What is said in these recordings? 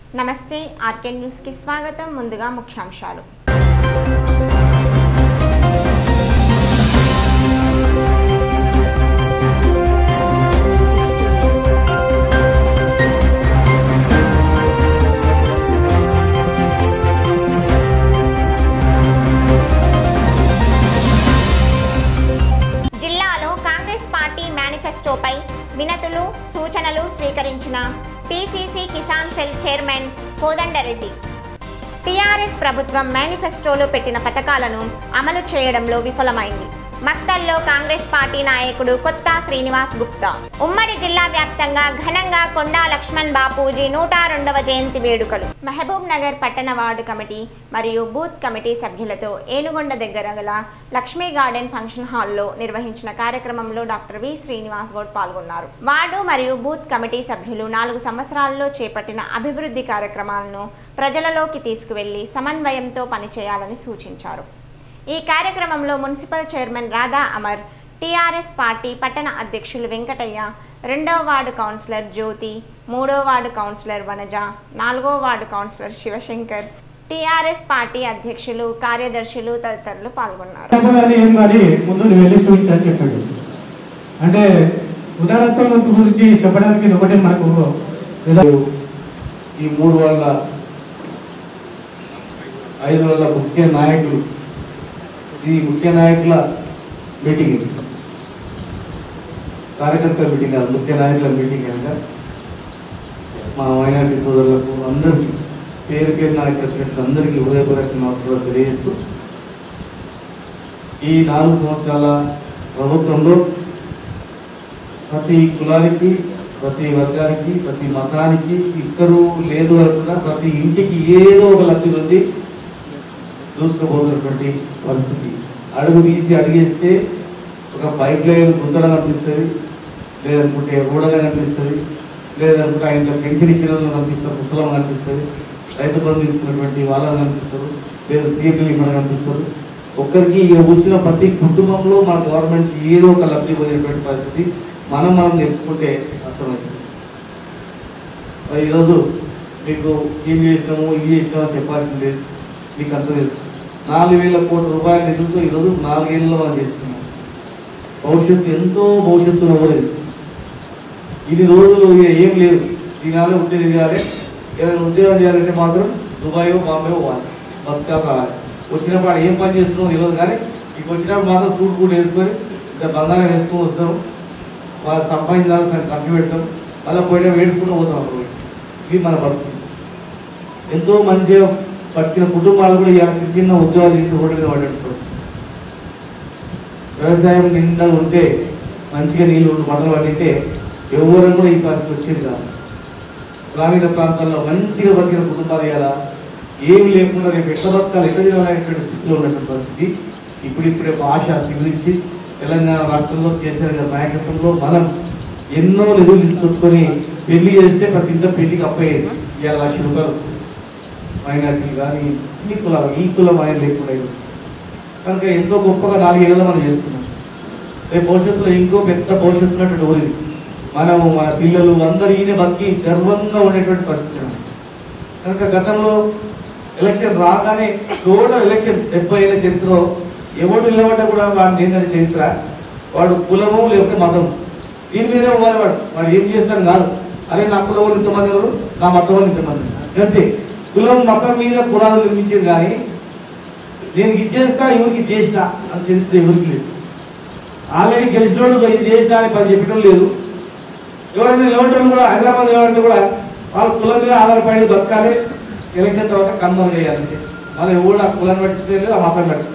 నమస్తే ఆర్కే న్యూస్కి స్వాగతం ముందుగా ముఖ్యాంశాలు Music Studio. జిల్లాలో కాంగ్రెస్ పార్టీ మేనిఫెస్టోపై వినతులు సూచనలు స్వీకరించిన PCC Kisan cell chairman Kodandareddy TRS ప్రభుత్వం మేనిఫెస్టోలో పెట్టిన పథకాలను అమలు చేయడంలో విఫలమైంది మక్తల్లో కాంగ్రెస్ పార్టీ నాయకుడు కొత్త శ్రీనివాస్ గుప్తా ఉమ్మడి జిల్లా వ్యాప్తంగా ఘనంగా కొండా లక్ష్మణ్ బాపూజీ నూట రెండవ జయంతి వేడుకలు మహబూబ్ నగర్ పట్టణ వార్డు కమిటీ మరియు బూత్ కమిటీ సభ్యులతో ఏనుగొండ దగ్గర గల లక్ష్మీ గార్డెన్ ఫంక్షన్ హాల్లో నిర్వహించిన కార్యక్రమంలో డాక్టర్ వి శ్రీనివాస్ గౌడ్ పాల్గొన్నారు వార్డు మరియు బూత్ కమిటీ సభ్యులు నాలుగు సంవత్సరాల్లో చేపట్టిన అభివృద్ధి కార్యక్రమాలను ప్రజలలోకి తీసుకువెళ్లి సమన్వయంతో పనిచేయాలని సూచించారు ఈ కార్యక్రమంలో municipal chairman Radha Amar TRS party పట్టణ అధ్యక్షులు వెంకటయ్య రెండవ వార్డు కౌన్సిలర్ జ్యోతి మూడో వార్డు కౌన్సిలర్ వనజ నాలుగో ward councillor Shivashankar TRS party అధ్యక్షులు కార్యదర్శులు తదితరులు పాల్గొన్నారు చెప్పు కానీ ఏం కానీ ముందు నువ్వు వెళ్ళి చూపించని చెప్పాడు అంటే ఉదారత్వం గురించి చెప్పడానికి ఇది ఒకటే మనకు ఏదో ఈ మూడు వాళ్ళ ఐదు వాళ్ళ ముఖ్య నాయకులు ఈ ముఖ్య నాయకుల మీటింగ్ ఇది. కార్యకర్తల మీటింగ్ కాదు ముఖ్య నాయకుల మీటింగ్ కనుక మా మైనార్టీ సోదరులకు అందరికీ పేరు పేరు నాయకులు వచ్చినట్టు అందరికీ హృదయపూర్వక నమస్కారాలు తెలియజేస్తూ ఈ నాలుగు సంవత్సరాల ప్రభుత్వంలో ప్రతి కులానికి ప్రతి వర్గానికి ప్రతి మతానికి ఇక్కరు లేదు అనుకున్నా ప్రతి ఇంటికి ఏదో ఒక లబ్ధి ఉంది చూసుకోబోతున్నటువంటి పరిస్థితి అడుగు తీసి అడిగేస్తే ఒక పైప్ లైన్ గుంతలా కనిపిస్తుంది లేదనుకుంటే రూడగా కనిపిస్తుంది లేదనుకుంటే ఆయన పెన్షన్ ఇచ్చిన వాళ్ళు కనిపిస్తారు ముసలం కనిపిస్తుంది రైతు బంధు తీసుకున్నటువంటి వాళ్ళని కనిపిస్తారు లేదా సీఎం మన కనిపిస్తారు ఒక్కరికి ఇక వచ్చిన ప్రతి కుటుంబంలో మన గవర్నమెంట్ ఏదో ఒక లబ్ధి పొందినటువంటి పరిస్థితి మనం మనం తెలుసుకుంటే అర్థమవుతుంది మరి ఈరోజు మీకు ఏం చేసినాము ఇది చేసినాము అని చెప్పాల్సింది లేదు మీకు అంత తెలుసు నాలుగు వేల కోట్ల రూపాయల నిధులతో ఈరోజు నాలుగేళ్లలో మనం చేసుకున్నాం భవిష్యత్తు ఎంతో భవిష్యత్తులో లేదు ఇది రోజులు ఇక ఏం లేదు తినాలి ఉండేది చేయాలి ఏదైనా ఉద్యోగం చేయాలంటే మాత్రం దుబాయ్ బాంబే పోవాలి బతుకా కావాలి వచ్చినప్పుడు ఆడ ఏం పని చేస్తున్నాం తెలియదు కానీ ఇక వచ్చినప్పుడు మాత్రం సూట్ కూడా వేసుకొని ఇంత బంగారం వేసుకొని వస్తాం వాళ్ళు సంపాదించాలి సరే ఖర్చు పెడతాం మళ్ళీ పోయినా వేసుకుంటూ పోతాం అప్పుడు ఇవి మన బతుకు ఎంతో మంచిగా బతికిన కుటుంబాలు కూడా ఇలా చిన్న చిన్న ఉద్యోగాలు తీసి రోడ్డు మీద పడేట్టు వస్తుంది వ్యవసాయం నిండా ఉంటే మంచిగా నీళ్ళు ఉండి పంటలు పండితే ఎవరు కూడా ఈ పరిస్థితి వచ్చేది కాదు గ్రామీణ ప్రాంతాల్లో మంచిగా బతికిన కుటుంబాలు ఇలా ఏమి లేకుండా రేపు ఎట్లా బతకాలి ఎట్లా తినాలనేటువంటి స్థితిలో ఉన్నటువంటి పరిస్థితి ఇప్పుడిప్పుడే ఒక ఆశ సిగురించి తెలంగాణ రాష్ట్రంలో కేసీఆర్ గారి నాయకత్వంలో మనం ఎన్నో నిధులు తీసుకొచ్చుకొని పెళ్లి చేస్తే ప్రతి ఇంట్లో పెళ్లికి అప్పయ్యేది ఇవాళ లక్ష రూపాయలు వస్తుంది మైనార్టీలు కానీ ఈ కులాలు ఈ కులం అనేది లేకుండా ఈరోజు. కనుక ఎంతో గొప్పగా నాలుగేళ్లలో మనం చేసుకున్నాం రేపు భవిష్యత్తులో ఇంకో పెద్ద భవిష్యత్తు ఉన్నటువంటి ఊరిది మనము మన పిల్లలు అందరూ ఈయన బతికి గర్వంగా ఉండేటువంటి పరిస్థితి ఉంది. కనుక గతంలో ఎలక్షన్ రాగానే టోటల్ ఎలక్షన్ డెబ్బై ఏళ్ళ చరిత్రలో ఎవడు నిలబడ్డా కూడా వాడిని ఏంటంటే చరిత్ర వాడు కులము లేకపోతే మతం దీని మీదే పోవాలి వాడు వాడు ఏం చేస్తాడు కాదు అరే నా కులం వాళ్ళు ఇంతమంది ఉన్నారు, నా మతం వాళ్ళు ఇంతమంది ఉన్నారు. అంతే కులం మతం మీద పురాణాలు నిర్మించింది కానీ నేను ఇచ్చేస్తా ఎవరికి చేసిన అని చరిత్ర ఎవరికి లేదు ఆల్రెడీ గెలిచినోడు ఇది చేసిన అని పని చెప్పడం లేదు ఎవరైనా నిలబడటం కూడా హైదరాబాద్ నిలబడితే కూడా వాళ్ళ కులం మీద ఆధారపడి బతకాలి ఎలక్షన్ తర్వాత కన్ఫర్మ్ చేయాలంటే వాళ్ళు ఎవరు ఆ కులాన్ని పట్టించలేదు ఆ మతాన్ని పట్టించలేదు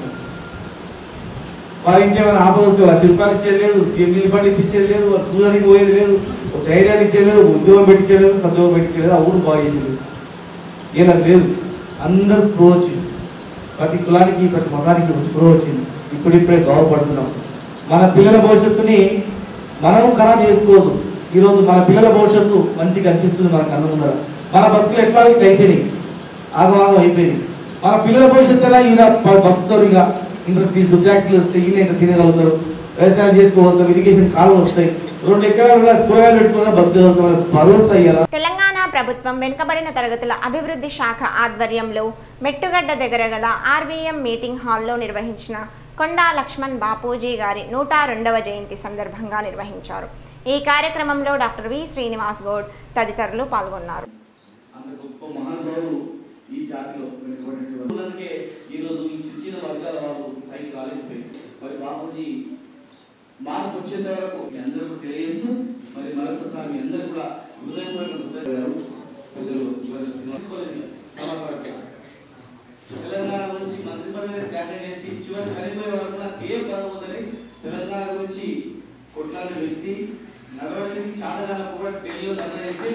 వారి ఇంకేమైనా ఆపద వస్తే వాళ్ళ శిల్పాలు ఇచ్చేది లేదు సీఎం ఫండ్ ఇప్పించేది లేదు వాళ్ళ స్కూల్కి పోయేది లేదు ఒక ధైర్యాన్ని ఇచ్చేది లేదు ఉద్యోగం పెట్టించేది సద్యోగం పెట్టించేది ఆ ఊరు బాగా చేసేది ఏం అది లేదు అందరు స్ప్రో వచ్చింది ప్రతి కులానికి ప్రతి మతానికి స్ప్రో వచ్చింది ఇప్పుడిప్పుడే గౌరవపడుతున్నాం మన పిల్లల భవిష్యత్తుని మనం ఖరాబ్ చేసుకోవద్దు ఈరోజు మన పిల్లల భవిష్యత్తు మంచిగా అనిపిస్తుంది మన కళ్ళ ముందర మన బతుకులు ఎట్లా ఇట్లా అయిపోయినాయి ఆగమాగం అయిపోయింది మన పిల్లల భవిష్యత్తు ఎలా ఈయన బతుకుతారు ఇక ఇండస్ట్రీస్ ఫ్యాక్టరీలు వస్తే ఈయన ఇంకా తినగలుగుతారు వ్యవసాయం చేసుకోవద్దాం ఇరిగేషన్ కాలం వస్తాయి రెండు ఎకరాలు కూడా కూరగాయలు పెట్టుకున్నా బతుకుతాం భరోసా ఇవ్వాలా తెలంగాణ ప్రభుత్వం వెనుకబడిన తరగతుల అభివృద్ధి శాఖ ఆధ్వర్యంలో మెట్టుగడ్డ దగ్గర గల ఆర్వీఎం మీటింగ్ హాల్లో నిర్వహించిన కొండా లక్ష్మణ్ బాపూజీ గారి నూట రెండవ జయంతి సందర్భంగా నిర్వహించారు ఈ కార్యక్రమంలో డాక్టర్ వి శ్రీనివాస్ గౌడ్ తదితరులు పాల్గొన్నారు అంత గొప్ప మహానుభావులు ఈ జాతిలో వెనుకబడినటువంటి వాళ్ళు. అందుకే ఈ రోజు ఈ చిన్న చిన్న వర్గాల వాళ్ళు పైకి రాలేకపోయింది మరి బాపూజీ మార్పు వచ్చేంత వరకు మీ అందరూ తెలియజేస్తూ మరి మరొకసారి మీ అందరూ కూడా హృదయపూర్వక కృతజ్ఞతలు. పెద్దలు మరి శ్రీనివాస్ కాలేజీ కళాకారులకి. తెలంగాణ గురించి మంత్రి పదవిని త్యాగం చేసి చివరి చనిపోయే వరకు నాకు ఏ పదవి ఉందని తెలంగాణ గురించి కొట్లాడిన వ్యక్తి నడవడానికి చాలా కూడా ఢిల్లీలో ధర్నా చేసి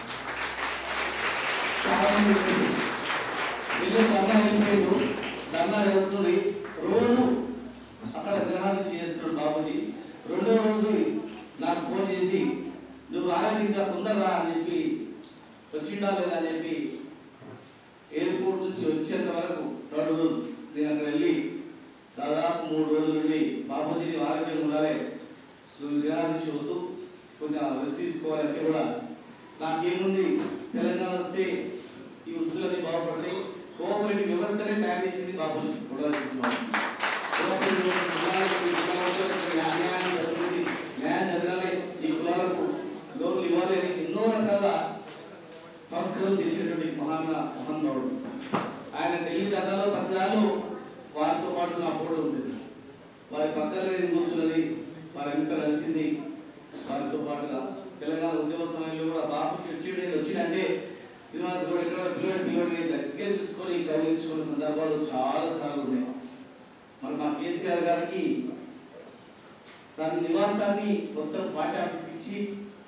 చాలా మంది ఉన్నారు. ఢిల్లీలో ధర్నా అయిపోయారు ధర్నా జరుగుతుంది రోజు అక్కడ గ్రహాలు చేస్తున్నాడు బాబుజీ రెండో రోజు నాకు ఫోన్ చేసి నువ్వు ఆరోగ్యంగా తొందరరా అని చెప్పి వచ్చిండా లేదా అని చెప్పి ఎయిర్పోర్ట్ నుంచి వచ్చేంత వరకు థర్డ్ రోజు నేను అక్కడ వెళ్ళి దాదాపు మూడు రోజుల నుండి బాబుజీని ఆరోగ్యం ఉండాలి నువ్వు నిరాశ వద్దు కొంచెం రెస్ట్ తీసుకోవాలంటే కూడా నాకేముంది తెలంగాణ వస్తే ఈ వృత్తులన్నీ బాగుపడతాయి కోఆపరేటివ్ వ్యవస్థనే తయారు చేసింది బాబుజీ కూడా కోఆపరేటివ్ వ్యవస్థ కులాలకు, ఈ కులాలకు న్యాయం జరుగుతుంది న్యాయం జరగాలి ఈ కులాలకు లోన్లు ఇవ్వాలి అని ఎన్నో రకాల సంస్కృతం తెచ్చినటువంటి మహాన్ మహానుభావుడు ఆయన ఢిల్లీ ధర్నాలో పద్నాలు వారితో పాటు నా ఫోటో ఉంటుంది వారి పక్కనే నేను కూర్చున్నది వారి వెంట కలిసింది వారితో పాటుగా తెలంగాణ ఉద్యమ సమయంలో కూడా బాపు వచ్చి వచ్చినంటే శ్రీనివాస్ గౌడ్ ఎక్కడ పిల్లడు పిల్లడిని దగ్గర తీసుకొని గౌరవించుకున్న సందర్భాలు చాలా సార్లు ఉన్నాయి మరి మా కేసీఆర్ గారికి తన నివాసాన్ని మొత్తం పార్టీ ఆఫీస్కి ఇచ్చి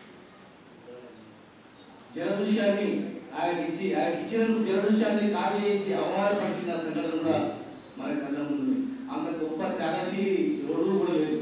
జలదృశ్యాన్ని ఆయన ఇచ్చి ఆయన ఇచ్చినందుకు జలదృశ్యాన్ని ఖాళీ చేయించి అవమానపరిచిన సంఘటన కూడా మన కళ్ళ ముందు ఉంది. అంత గొప్ప త్యాగశీలి ఎవరు కూడా లేదు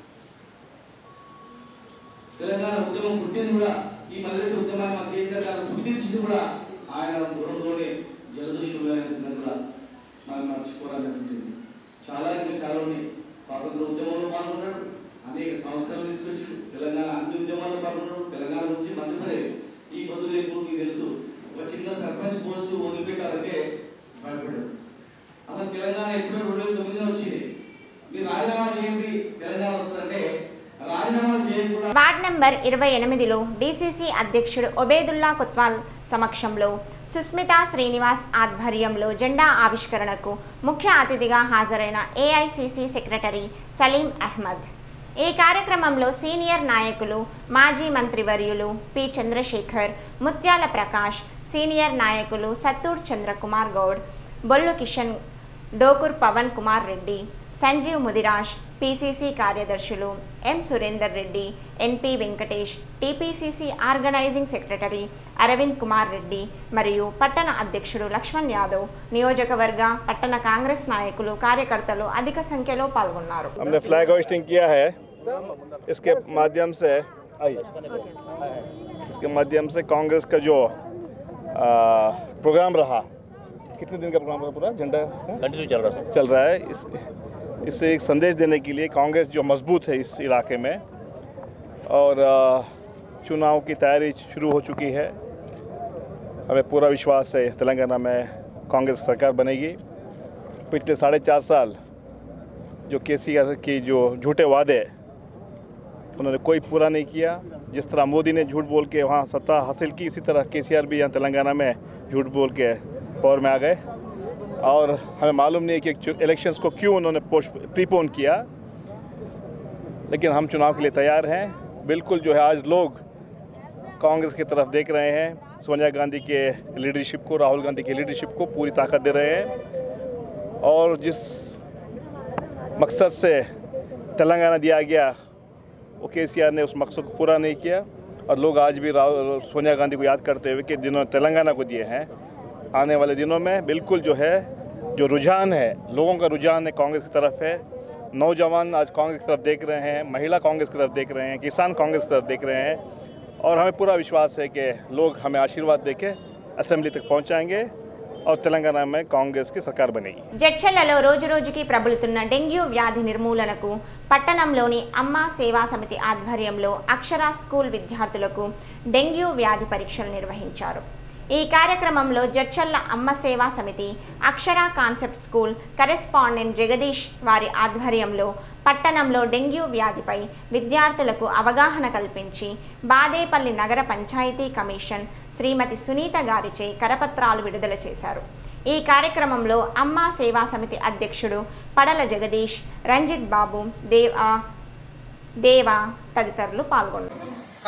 తెలంగాణ ఉద్యమం పుట్టింది కూడా ఈ మద్రస ఉద్యమాన్ని మన కేసీఆర్ గారు గుర్తించింది కూడా ఆయన గుణంలోనే జలదృశ్యంలో సంగతి కూడా మనం మర్చిపోరాలంటుంది చాలా ఇంకా చాలా ఉన్నాయి స్వాతంత్ర ఉద్యమంలో పాల్గొన్నాడు అనేక సంస్కరణలు తీసుకొచ్చాడు తెలంగాణ అన్ని ఉద్యమాల్లో పాల్గొన్నాడు తెలంగాణ గురించి మంత్రి ఈ పొద్దు రేపు మీకు తెలుసు ఒక చిన్న సర్పంచ్ పోస్టు వదిలిపెట్టారంటే భయపడ్డాడు అసలు తెలంగాణ ఎప్పుడో రెండు వేల తొమ్మిదిలో వచ్చింది మీరు రాజీనామా చేయండి తెలంగాణ వస్తుందంటే రాజీనామా చేయకుండా వార్డ్ నెంబర్ ఇరవై ఎనిమిదిలో డీసీసీ అధ్యక్షుడు ఒబేదుల్లా కొత్వాల్ సమక్షంలో సుస్మిత శ్రీనివాస్ ఆధ్వర్యంలో జెండా ఆవిష్కరణకు ముఖ్య అతిథిగా హాజరైన ఏఐసిసి సెక్రటరీ సలీం అహ్మద్ ఈ కార్యక్రమంలో సీనియర్ నాయకులు మాజీ మంత్రివర్యులు పి చంద్రశేఖర్ ముత్యాల ప్రకాష్ సీనియర్ నాయకులు సత్తూర్ చంద్రకుమార్ గౌడ్ బొల్లు కిషన్ డోకూర్ పవన్ కుమార్ రెడ్డి సంజీవ్ ముదిరాజ్ పిసిసి కార్యదర్శులు M Surender Reddy NP Venkatesh TPCC organising secretary Aravind Kumar Reddy మరియు పట్టణ అధ్యక్షుడు లక్ష్మణ్ యాదవ్ నియోజకవర్గ పట్టణ కాంగ్రెస్ నాయకులు కార్యకర్తలు అధిక సంఖ్యలో పాల్గొన్నారు हमने फ्लैग होस्टिंग किया है इसके माध्यम से आइए इसके माध्यम से कांग्रेस का जो आ, प्रोग्राम रहा कितने दिन का प्रोग्राम रहा पूरा झंडा है? कंटिन्यू चल रहा सर चल रहा है इस इससे एक संदेश देने के लिए कांग्रेस जो मजबूत है इस इलाके में और आ, चुनाव की तैयारी शुरू हो चुकी है हमें पूरा विश्वास है तेलंगाना में कांग्रेस सरकार बनेगी पिछले साढ़े चार साल जो के की जो झूठे वादे उन्होंने कोई पूरा नहीं किया जिस तरह मोदी ने झूठ बोल के वहाँ सत्ता हासिल की इसी तरह के भी यहाँ तेलंगाना में झूठ बोल के पावर में आ गए और हमें मालूम नहीं है कि इलेक्शंस को क्यों उन्होंने पोस्ट प्रीपोन किया लेकिन हम चुनाव के लिए तैयार हैं बिल्कुल जो है आज लोग कांग्रेस की तरफ देख रहे हैं सोनिया गांधी के लीडरशिप को राहुल गांधी की लीडरशिप को पूरी ताकत दे रहे हैं और जिस मकसद से तेलंगाना दिया गया वो के ने उस मकसद को पूरा नहीं किया और लोग आज भी राहुल सोनिया गांधी को याद करते हुए कि जिन्होंने तेलंगाना को दिए हैं आने वाले दिनों में बिल्कुल जो है जो रुझान है लोगों का रुझान है कांग्रेस की तरफ है नौजवान आज कांग्रेस की तरफ देख रहे हैं महिला कांग्रेस की तरफ देख रहे हैं किसान कांग्रेस की तरफ देख रहे हैं और हमें पूरा विश्वास है कि लोग हमें आशीर्वाद देके असेंबली तक पहुंचाएंगे और तेलंगाना में कांग्रेस की सरकार बनेगी జడ్చర్లలో రోజు రోజుకి ప్రబలుతున్న డెంగ్యూ వ్యాధి నిర్మూలనకు పట్టణంలోని అమ్మ సేవా సమితి ఆధ్వర్యంలో అక్షర స్కూల్ విద్యార్థులకు డెంగ్యూ వ్యాధి పరీక్షలు నిర్వహించారు ఈ కార్యక్రమంలో Jadcherla Amma Seva Samiti Akshara concept school correspondent Jagadish వారి ఆధ్వర్యంలో పట్టణంలో డెంగ్యూ వ్యాధిపై విద్యార్థులకు అవగాహన కల్పించి బాదేపల్లి నగర పంచాయతీ కమిషన్ శ్రీమతి సునీత గారిచే కరపత్రాలు విడుదల చేశారు ఈ కార్యక్రమంలో అమ్మా సేవా సమితి అధ్యక్షుడు పడల జగదీష్ రంజిత్ బాబు దేవా దేవా తదితరులు పాల్గొన్నారు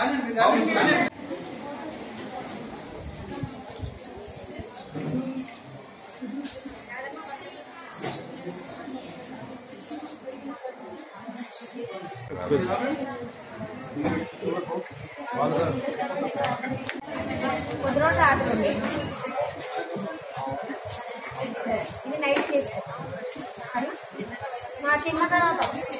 కుదిరోజు రాత్రి ఇది నైట్ చేసాను మా తిన్న తర్వాత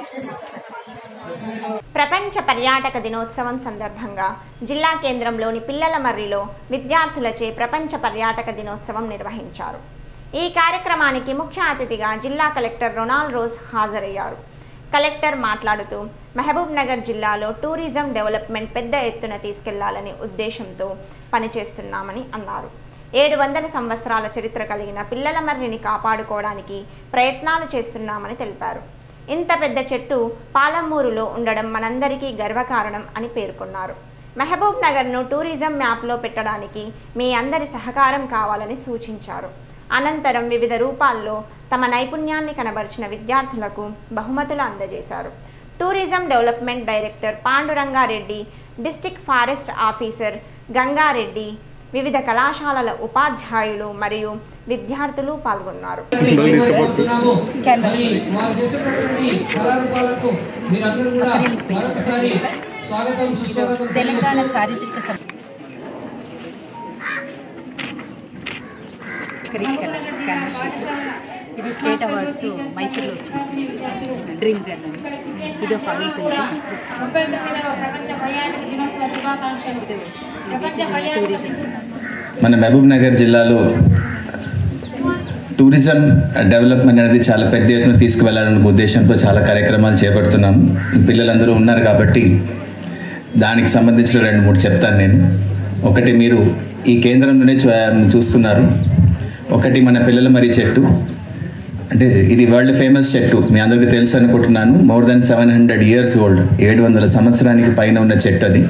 ప్రపంచ పర్యాటక దినోత్సవం సందర్భంగా జిల్లా కేంద్రంలోని పిల్లల మర్రిలో విద్యార్థులచే ప్రపంచ పర్యాటక దినోత్సవం నిర్వహించారు ఈ కార్యక్రమానికి ముఖ్య అతిథిగా జిల్లా కలెక్టర్ రొనాల్డ్ రోజ్ హాజరయ్యారు కలెక్టర్ మాట్లాడుతూ మహబూబ్ నగర్ జిల్లాలో టూరిజం డెవలప్మెంట్ పెద్ద ఎత్తున తీసుకెళ్లాలనే ఉద్దేశంతో పనిచేస్తున్నామని అన్నారు ఏడు వందల సంవత్సరాల చరిత్ర కలిగిన పిల్లల మర్రిని కాపాడుకోవడానికి ప్రయత్నాలు చేస్తున్నామని తెలిపారు ఇంత పెద్ద చెట్టు పాలమూరులో ఉండడం మనందరికీ గర్వకారణం అని పేర్కొన్నారు మహబూబ్ నగర్ను టూరిజం మ్యాప్లో పెట్టడానికి మీ అందరి సహకారం కావాలని సూచించారు అనంతరం వివిధ రూపాల్లో తమ నైపుణ్యాన్ని కనబరిచిన విద్యార్థులకు బహుమతులు అందజేశారు tourism development director Pandurangareddy district forest officer Gangareddy వివిధ కళాశాలల ఉపాధ్యాయులు మరియు విద్యార్థులు పాల్గొన్నారు కోరుతున్నాము. మరి వారు చేసినటువంటి కళారూపాలకు మీరందరూ కూడా మరొకసారి స్వాగతం సుస్వాగతం తెలంగాణ తెలియజేస్తూ చారిత్రక సం- కరికల్ స్కాలర్షిప్ ఇది స్టేట్ అవార్డ్స్ మైసూర్లో వచ్చింది డ్రీమ్ గర్ల్ అని ఇది ఒక ముప్పై తొమ్మిదవ ప్రపంచ పర్యాటక దినోత్సవ శుభాకాంక్షలు ప్రపంచ పర్యాటక టూరిజం మన మహబూబ్ నగర్ జిల్లాలో టూరిజం డెవలప్మెంట్ అనేది చాలా పెద్ద ఎత్తున తీసుకువెళ్ళాలనే ఉద్దేశంతో చాలా కార్యక్రమాలు చేపడుతున్నాము ఈ పిల్లలందరూ ఉన్నారు కాబట్టి దానికి సంబంధించిన రెండు మూడు చెప్తాను నేను ఒకటి మీరు ఈ కేంద్రంలోనే చూ చూస్తున్నారు ఒకటి మన పిల్లల మరి చెట్టు అంటే ఇది వరల్డ్ ఫేమస్ చెట్టు మీ అందరికీ తెలుసు అనుకుంటున్నాను more than seven hundred years old ఏడు వందల సంవత్సరానికి పైన ఉన్న చెట్టు అది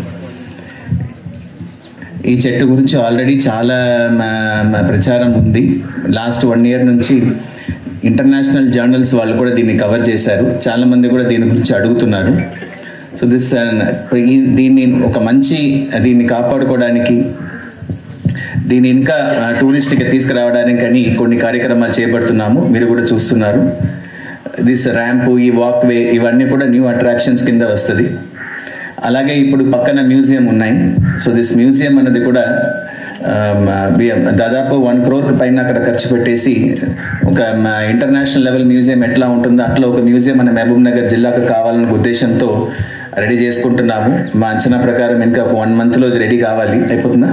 ఈ చెట్టు గురించి ఆల్రెడీ చాలా మా- మా ప్రచారం ఉంది లాస్ట్ వన్ ఇయర్ నుంచి ఇంటర్నేషనల్ జర్నల్స్ వాళ్ళు కూడా దీన్ని కవర్ చేశారు చాలా మంది కూడా దీని గురించి అడుగుతున్నారు సో దిస్ దీన్ని ఒక మంచి దీన్ని కాపాడుకోవడానికి దీన్ని ఇంకా టూరిస్ట్గా తీసుకురావడానికి అని కొన్ని కార్యక్రమాలు చేపడుతున్నాము మీరు కూడా చూస్తున్నారు దిస్ ర్యాంప్ ఈ వాక్ వే ఇవన్నీ కూడా న్యూ అట్రాక్షన్స్ కింద వస్తుంది అలాగే ఇప్పుడు పక్కన మ్యూజియం ఉన్నాయి సో దిస్ మ్యూజియం అనేది కూడా ఆమ్, వి- దాదాపు వన్ క్రోర్ పైన అక్కడ ఖర్చు పెట్టేసి ఒక ఇంటర్నేషనల్ లెవెల్ మ్యూజియం ఎట్లా ఉంటుందో అట్లా ఒక మ్యూజియం మన మహబూబ్ నగర్ జిల్లాకు కావాలనే ఉద్దేశంతో రెడీ చేసుకుంటున్నాము మా అంచనా ప్రకారం ఇంకా ఒక వన్ మంత్లో ఇది రెడీ కావాలి అయిపోతుందా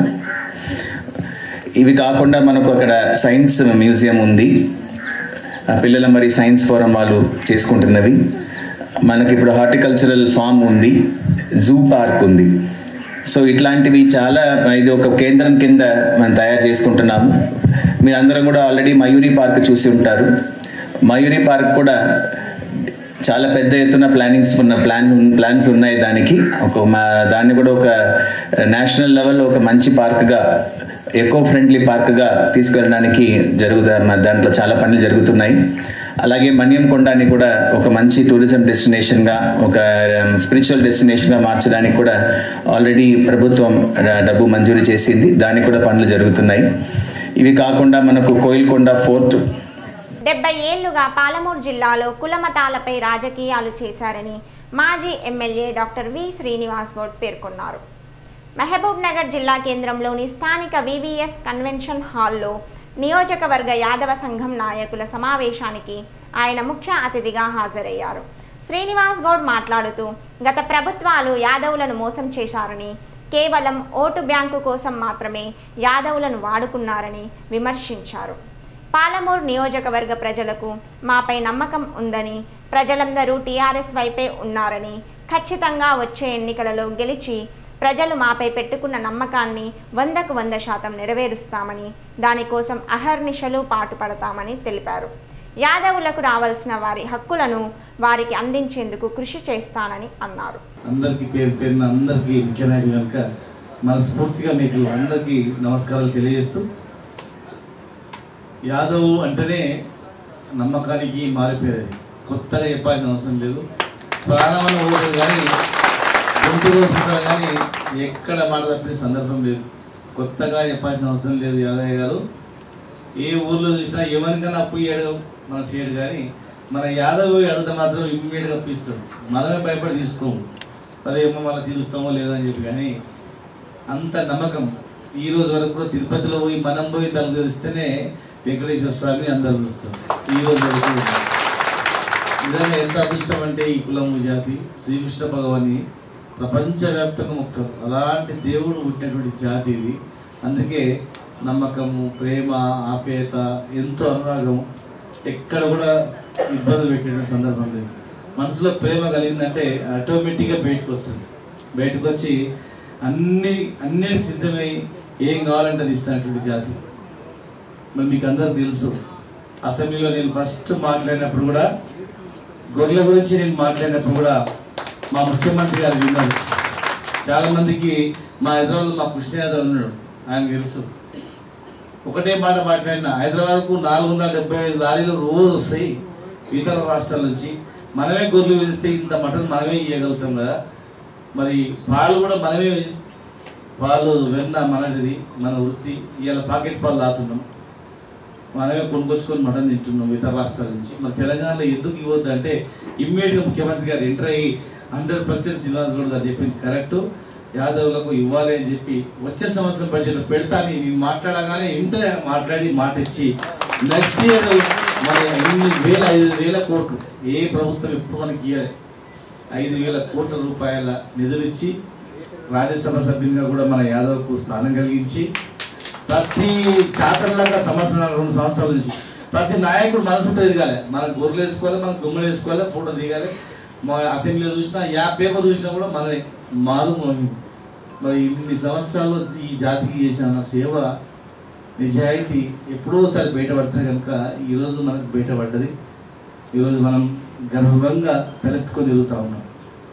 ఇవి కాకుండా మనకు అక్కడ సైన్స్ మ్యూజియం ఉంది ఆ పిల్లల మరి సైన్స్ ఫోరం వాళ్ళు చేసుకుంటున్నవి మనకి ఇప్పుడు హార్టికల్చరల్ ఫామ్ ఉంది జూ పార్క్ ఉంది సో ఇట్లాంటివి చాలా ఇది ఒక కేంద్రం కింద మనం తయారు చేసుకుంటున్నాము మీరు అందరం కూడా ఆల్రెడీ మయూరి పార్క్ చూసి ఉంటారు మయూరి పార్క్ కూడా చాలా పెద్ద ఎత్తున ప్లానింగ్స్ ఉన్న ప్లాన్ ప్లాన్స్ ఉన్నాయి దానికి ఒక మా దాన్ని కూడా ఒక నేషనల్ లెవెల్లో ఒక మంచి పార్క్గా ఎకో ఫ్రెండ్లీ పార్క్గా తీసుకెళ్ళడానికి జరుగుతా మా దాంట్లో చాలా పనులు జరుగుతున్నాయి అలాగే మన్యం కొండాన్ని కూడా ఒక మంచి టూరిజం డెస్టినేషన్గా ఒక స్పిరిచువల్ డెస్టినేషన్గా మార్చడానికి కూడా ఆల్రెడీ ప్రభుత్వం డ- డబ్బు మంజూరు చేసింది దానికి కూడా పనులు జరుగుతున్నాయి ఇవి కాకుండా మనకు కోయిల్కొండ ఫోర్ట్ డెబ్బై ఏళ్లుగా పాలమూరు జిల్లాలో కులమతాలపై రాజకీయాలు చేశారని మాజీ MLA doctor V Srinivas Goud పేర్కొన్నారు మహబూబ్ నగర్ జిల్లా కేంద్రంలోని స్థానిక వివిఎస్ కన్వెన్షన్ హాల్లో నియోజకవర్గ యాదవ సంఘం నాయకుల సమావేశానికి ఆయన ముఖ్య అతిథిగా హాజరయ్యారు శ్రీనివాస్ గౌడ్ మాట్లాడుతూ గత ప్రభుత్వాలు యాదవులను మోసం చేశారని కేవలం ఓటు బ్యాంకు కోసం మాత్రమే యాదవులను వాడుకున్నారని విమర్శించారు పాలమూరు నియోజకవర్గ ప్రజలకు మాపై నమ్మకం ఉందని ప్రజలందరూ టీఆర్ఎస్ వైపే ఉన్నారని ఖచ్చితంగా వచ్చే ఎన్నికలలో గెలిచి ప్రజలు మాపై పెట్టుకున్న నమ్మకాన్ని వందకు వంద శాతం నెరవేరుస్తామని దానికోసం అహర్నిశలు పాటుపడతామని తెలిపారు యాదవులకు రావాల్సిన వారి హక్కులను వారికి అందించేందుకు కృషి చేస్తానని అన్నారు అందరికీ పేరు పేరున అందరికీ ముఖ్య నాయకులు కనుక మనస్ఫూర్తిగా మీకు అందరికీ నమస్కారాలు తెలియజేస్తూ యాదవ్ అంటేనే నమ్మకానికి మారిపోయేది కొత్తగా చెప్పాల్సిన అవసరం లేదు ప్రాణమైన ఊరు కానీ గొంతు రోజుకుంటారు కానీ ఎక్కడ మాట తప్పిన సందర్భం లేదు కొత్తగా చెప్పాల్సిన అవసరం లేదు యాదయ్య గారు ఏ ఊర్లో చూసినా ఎవరికైనా అప్పు ఇయ్యడు మన సీడు కానీ మన యాదవ్ అడిగితే మాత్రం ఇమ్మీడియట్గా అప్పిస్తాడు మనమే భయపడి తీసుకోము మరి ఏమో మళ్ళీ తీరుస్తామో లేదో అని చెప్పి కానీ అంత నమ్మకం ఈ రోజు వరకు కూడా తిరుపతిలో పోయి మనం పోయి తలుపు తెరిస్తేనే వెంకటేశ్వర స్వామి అందరు చూస్తారు ఈ రోజు వరకు నిజంగా ఎంత అదృష్టం అంటే ఈ కులము జాతి శ్రీకృష్ణ భగవాని ప్రపంచవ్యాప్తంగా ముక్తం అలాంటి దేవుడు పుట్టినటువంటి జాతి ఇది అందుకే నమ్మకము ప్రేమ ఆప్యాయత ఎంతో అనురాగం ఎక్కడ కూడా ఇబ్బంది పెట్టిన సందర్భం లేదు మనసులో ప్రేమ కలిగిందంటే ఆటోమేటిక్గా బయటకు వస్తుంది బయటకు వచ్చి అన్ని అన్నిటికి సిద్ధమై ఏం కావాలంటే అది ఇస్తున్నటువంటి జాతి మరి మీకు అందరికి తెలుసు అసెంబ్లీలో నేను ఫస్ట్ మాట్లాడినప్పుడు కూడా గొర్రెల గురించి నేను మాట్లాడినప్పుడు కూడా మా ముఖ్యమంత్రి గారు విన్నారు చాలా మందికి మా హైదరాబాద్ మా కృష్ణ యాదవ్ ఉన్నాడు ఆయన తెలుసు ఒకటే మాట మాట్లాడిన హైదరాబాద్కు నాలుగున్నర డెబ్బై ఐదు లారీలు రోజు వస్తాయి ఇతర రాష్ట్రాల నుంచి మనమే గొర్రెలు వేస్తే ఇంత మటన్ మనమే ఇవ్వగలుగుతాం కదా మరి పాలు కూడా మనమే పాలు వెన్న మనది మన వృత్తి ఇవాళ పాకెట్ పాలు తాగుతున్నాం మనమే కొనుక్కొచ్చుకొని మటన్ తింటున్నాం ఇతర రాష్ట్రాల నుంచి మరి తెలంగాణలో ఎందుకు ఇవ్వద్దు అంటే ఇమ్మీడియట్గా ముఖ్యమంత్రి గారు ఎంటర్ అయ్యి హండ్రెడ్ పర్సెంట్ శ్రీనివాస్ గౌడ్ గారు చెప్పింది కరెక్ట్ యాదవులకు ఇవ్వాలి అని చెప్పి వచ్చే సంవత్సరం బడ్జెట్ పెడతాని నేను మాట్లాడగానే ఇంటర్ మాట్లాడి మాట ఇచ్చి నెక్స్ట్ ఇయర్ మరి ఇన్ని వేల ఐదు వేల కోట్లు ఏ ప్రభుత్వం ఎప్పుడు మనకి ఇవ్వలే ఐదు వేల కోట్ల రూపాయల నిధులు ఇచ్చి రాజ్యసభ సభ్యునిగా కూడా మన యాదవ్కు స్థానం కలిగించి ప్రతి చాతరలాగా సంవత్సరాలు రెండు సంవత్సరాల నుంచి ప్రతి నాయకుడు మనసుంటే తిరగాలి మన గొర్రెలు వేసుకోవాలి మన గుమ్మలు వేసుకోవాలి ఫోటో దిగాలి మా అసెంబ్లీలో చూసినా యా పేపర్ చూసినా కూడా మనది మారు మోహింది మరి ఇన్ని సంవత్సరాలు ఈ జాతికి చేసిన సేవ నిజాయితీ ఎప్పుడోసారి బయటపడుతుంది కనుక ఈరోజు మనకు బయటపడ్డది ఈరోజు మనం గర్వంగా తలెత్తుకొని తిరుగుతూ ఉన్నాం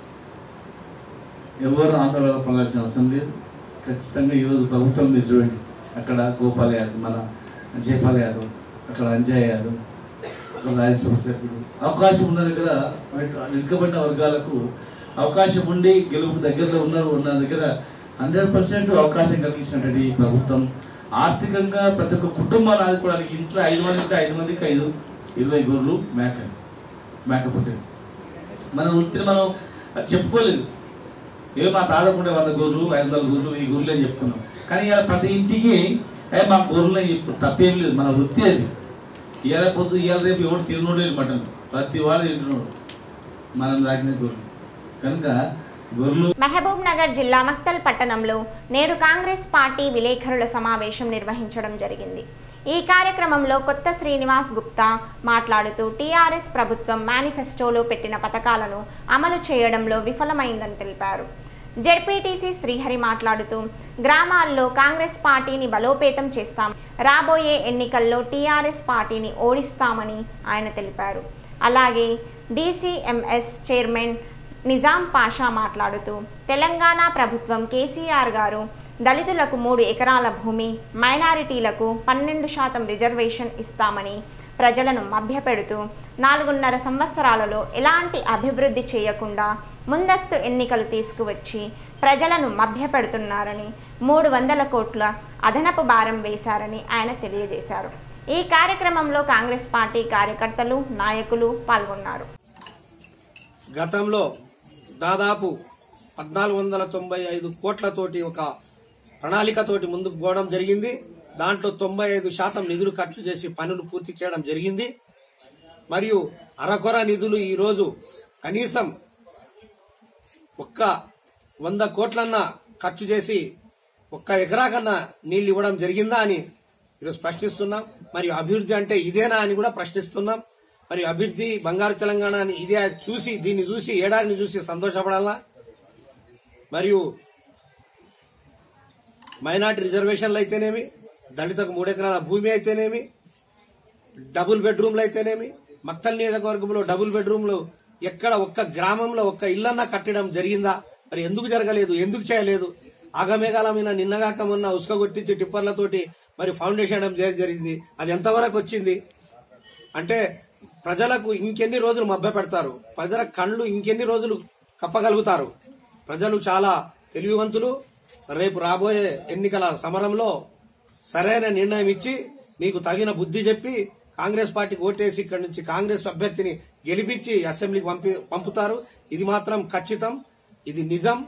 ఎవరు ఆందోళన పడాల్సిన అవసరం లేదు ఖచ్చితంగా ఈరోజు ప్రభుత్వం మీరు చూడండి అక్కడ గోపాల్ యాదవ్ మన జయపాల్ యాదవ్ అక్కడ అంజయ్ యాదవ్ అక్కడ రాజ్యసభ సభ్యుడు అవకాశం ఉన్న దగ్గర వెనుకబడిన వర్గాలకు అవకాశం ఉండి గెలుపు దగ్గరలో ఉన్నారు ఉన్న దగ్గర హండ్రెడ్ పర్సెంట్ అవకాశం కలిగించినటువంటి ఈ ప్రభుత్వం ఆర్థికంగా ప్రతి ఒక్క కుటుంబాన్ని ఆదుకోవడానికి ఇంట్లో ఐదు మంది ఉంటే ఐదు మందికి ఐదు ఇరవై గొర్రెలు మేక మేక పుట్టేది మన వృత్తిని మనం చెప్పుకోలేదు ఏ మా తాతకుంటే వంద గొర్రెలు ఐదు వందల గొర్రెలు ఈ గొర్రెలు అని చెప్పుకున్నాం కానీ ఇలా ప్రతి ఇంటికి ఏ మా గొర్రెలు అని చెప్పు తప్పేం లేదు మన వృత్తి అది ఇవాళ పొద్దు ఇవాళ రేపు ఎవడు తిరునోడు మటన్ ప్రతి వాడు తింటున్నాడు మనం రాసిన గొర్రెలు కనుక గొర్రెలు మహబూబ్ నగర్ జిల్లా మక్తల్ పట్టణంలో నేడు కాంగ్రెస్ పార్టీ విలేకరుల సమావేశం నిర్వహించడం జరిగింది ఈ కార్యక్రమంలో కొత్త శ్రీనివాస్ గుప్తా మాట్లాడుతూ టీఆర్ఎస్ ప్రభుత్వం మేనిఫెస్టోలో పెట్టిన పథకాలను అమలు చేయడంలో విఫలమైందని తెలిపారు జెడ్పీటీసీ శ్రీహరి మాట్లాడుతూ గ్రామాల్లో కాంగ్రెస్ పార్టీని బలోపేతం చేస్తాం రాబోయే ఎన్నికల్లో టీఆర్ఎస్ పార్టీని ఓడిస్తామని ఆయన తెలిపారు అలాగే డీసీఎంఎస్ చైర్మన్ నిజాం పాషా మాట్లాడుతూ తెలంగాణ ప్రభుత్వం కేసీఆర్ గారు దళితులకు మూడు ఎకరాల భూమి మైనారిటీలకు పన్నెండు శాతం రిజర్వేషన్ ఇస్తామని ప్రజలను మభ్యపెడుతూ నాలుగున్నర సంవత్సరాలలో ఎలాంటి అభివృద్ధి చేయకుండా ముందస్తు ఎన్నికలు తీసుకువచ్చి ప్రజలను మభ్యపెడుతున్నారని మూడు వందల కోట్ల అదనపు భారం వేశారని ఆయన తెలియజేశారు ఈ కార్యక్రమంలో కాంగ్రెస్ పార్టీ కార్యకర్తలు నాయకులు పాల్గొన్నారు గతంలో దాదాపు పద్నాలుగు వందల తొంభై ఐదు కోట్లతోటి ఒక ప్రణాళికతోటి ముందుకు పోవడం జరిగింది దాంట్లో తొంభై ఐదు శాతం నిధులు ఖర్చు చేసి పనులు పూర్తి చేయడం జరిగింది మరియు అరకొర నిధులు ఈరోజు కనీసం ఒక్క వంద కోట్లన్నా ఖర్చు చేసి ఒక్క ఎకరా కన్నా నీళ్లు ఇవ్వడం జరిగిందా అని ఈరోజు ప్రశ్నిస్తున్నాం మరియు అభివృద్ధి అంటే ఇదేనా అని కూడా ప్రశ్నిస్తున్నాం మరి అభివృద్ధి బంగారు తెలంగాణని ఇదే చూసి దీన్ని చూసి ఏడాదిని చూసి సంతోషపడాలా మరియు మైనార్టీ రిజర్వేషన్లు అయితేనేమి దళితకు మూడెకరాల భూమి అయితేనేమి డబుల్ బెడ్రూమ్లు అయితేనేమి మక్తల్ నియోజకవర్గంలో డబుల్ బెడ్రూమ్లు ఎక్కడ ఒక్క గ్రామంలో ఒక్క ఇల్లన్నా కట్టడం జరిగిందా మరి ఎందుకు జరగలేదు ఎందుకు చేయలేదు ఆగమేఘాల మీద నిన్నగాక మొన్న ఉసుక కొట్టించి టిప్పర్లతోటి మరి ఫౌండేషన్ వేయడం జరి- జరిగింది అది ఎంతవరకు వచ్చింది అంటే ప్రజలకు ఇంకెన్ని రోజులు మభ్య పెడతారు ప్రజల కళ్ళు ఇంకెన్ని రోజులు కప్పగలుగుతారు ప్రజలు చాలా తెలివివంతులు రేపు రాబోయే ఎన్నికల సమరంలో సరైన నిర్ణయం ఇచ్చి మీకు తగిన బుద్ధి చెప్పి కాంగ్రెస్ పార్టీకి ఓటేసి ఇక్కడి నుంచి కాంగ్రెస్ అభ్యర్థిని గెలిపించి అసెంబ్లీకి పంపి పంపుతారు ఇది మాత్రం ఖచ్చితం ఇది నిజం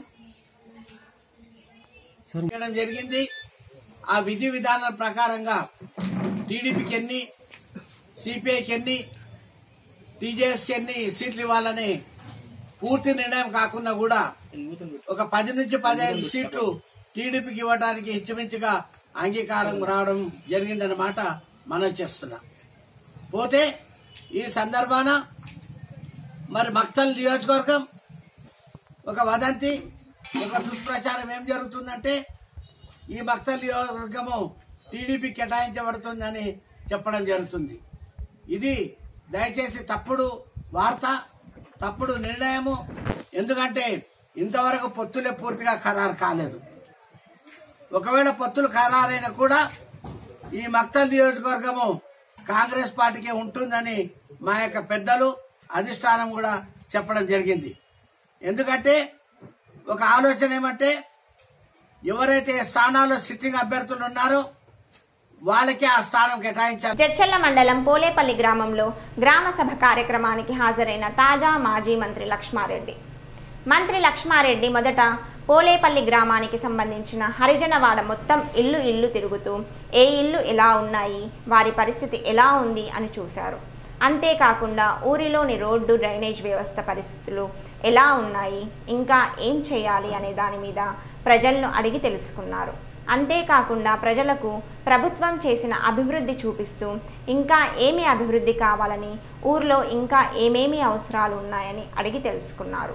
చేయడం జరిగింది ఆ విధి విధానాల ప్రకారంగా టీడీపీకి ఎన్ని సిపిఐకి ఎన్ని టీజేఎస్కి ఎన్ని సీట్లు ఇవ్వాలని పూర్తి నిర్ణయం కాకుండా కూడా ఒక పది నుంచి పదిహేను సీట్లు టీడీపీకి ఇవ్వడానికి ఇంచుమించుగా అంగీకారం రావడం జరిగిందన్నమాట మనం చేస్తున్నా పోతే ఈ సందర్భాన మరి మక్తల్ నియోజకవర్గం ఒక వదంతి ఒక దుష్ప్రచారం ఏం జరుగుతుందంటే ఈ మక్తల్ నియోజకవర్గము టీడీపీ కేటాయించబడుతుందని చెప్పడం జరుగుతుంది ఇది దయచేసి తప్పుడు వార్త తప్పుడు నిర్ణయము ఎందుకంటే ఇంతవరకు పొత్తులే పూర్తిగా ఖరారు కాలేదు ఒకవేళ పొత్తులు ఖరారైనా కూడా ఈ మక్తల్ నియోజకవర్గము కాంగ్రెస్ పార్టీకే ఉంటుందని మా యొక్క పెద్దలు అధిష్టానం కూడా చెప్పడం జరిగింది ఎందుకంటే ఒక ఆలోచన ఏమంటే ఎవరైతే స్థానాల్లో సిట్టింగ్ అభ్యర్థులు ఉన్నారో వాళ్ళకే ఆ స్థానం కేటాయించారు జడ్చల్ల మండలం పోలేపల్లి గ్రామంలో గ్రామ సభ కార్యక్రమానికి హాజరైన తాజా మాజీ మంత్రి లక్ష్మారెడ్డి మంత్రి లక్ష్మారెడ్డి మొదట పోలేపల్లి గ్రామానికి సంబంధించిన హరిజనవాడ మొత్తం ఇల్లు ఇల్లు తిరుగుతూ ఏ ఇల్లు ఎలా ఉన్నాయి వారి పరిస్థితి ఎలా ఉంది అని చూశారు అంతేకాకుండా ఊరిలోని రోడ్డు డ్రైనేజ్ వ్యవస్థ పరిస్థితులు ఎలా ఉన్నాయి ఇంకా ఏం చేయాలి అనే దాని మీద ప్రజలను అడిగి తెలుసుకున్నారు అంతేకాకుండా ప్రజలకు ప్రభుత్వం చేసిన అభివృద్ధి చూపిస్తూ ఇంకా ఏమి అభివృద్ధి కావాలని ఊర్లో ఇంకా ఏమేమి అవసరాలు ఉన్నాయని అడిగి తెలుసుకున్నారు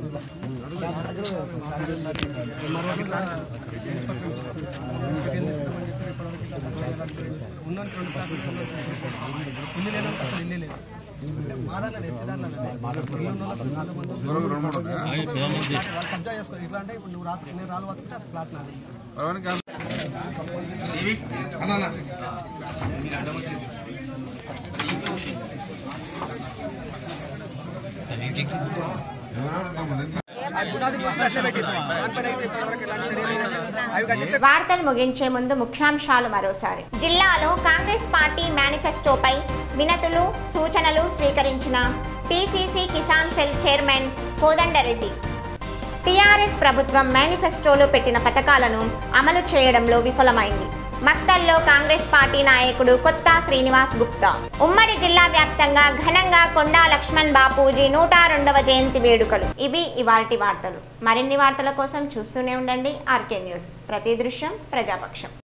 వార్తలు ముగించే ముందు ముఖ్యాంశాలు మరోసారి జిల్లాలో కాంగ్రెస్ పార్టీ మేనిఫెస్టోపై వినతులు సూచనలు స్వీకరించిన PCC Kisan cell chairman Kodandareddy TRS ప్రభుత్వం మేనిఫెస్టోలో పెట్టిన పథకాలను అమలు చేయడంలో విఫలమైంది మక్తల్లో కాంగ్రెస్ పార్టీ నాయకుడు కొత్త శ్రీనివాస్ గుప్తా ఉమ్మడి జిల్లా వ్యాప్తంగా ఘనంగా కొండా లక్ష్మణ్ బాపూజీ నూట రెండవ జయంతి వేడుకలు ఇవి ఇవాల్టి వార్తలు మరిన్ని వార్తల కోసం చూస్తూనే ఉండండి ఆర్కే న్యూస్ ప్రతి దృశ్యం ప్రజాపక్షం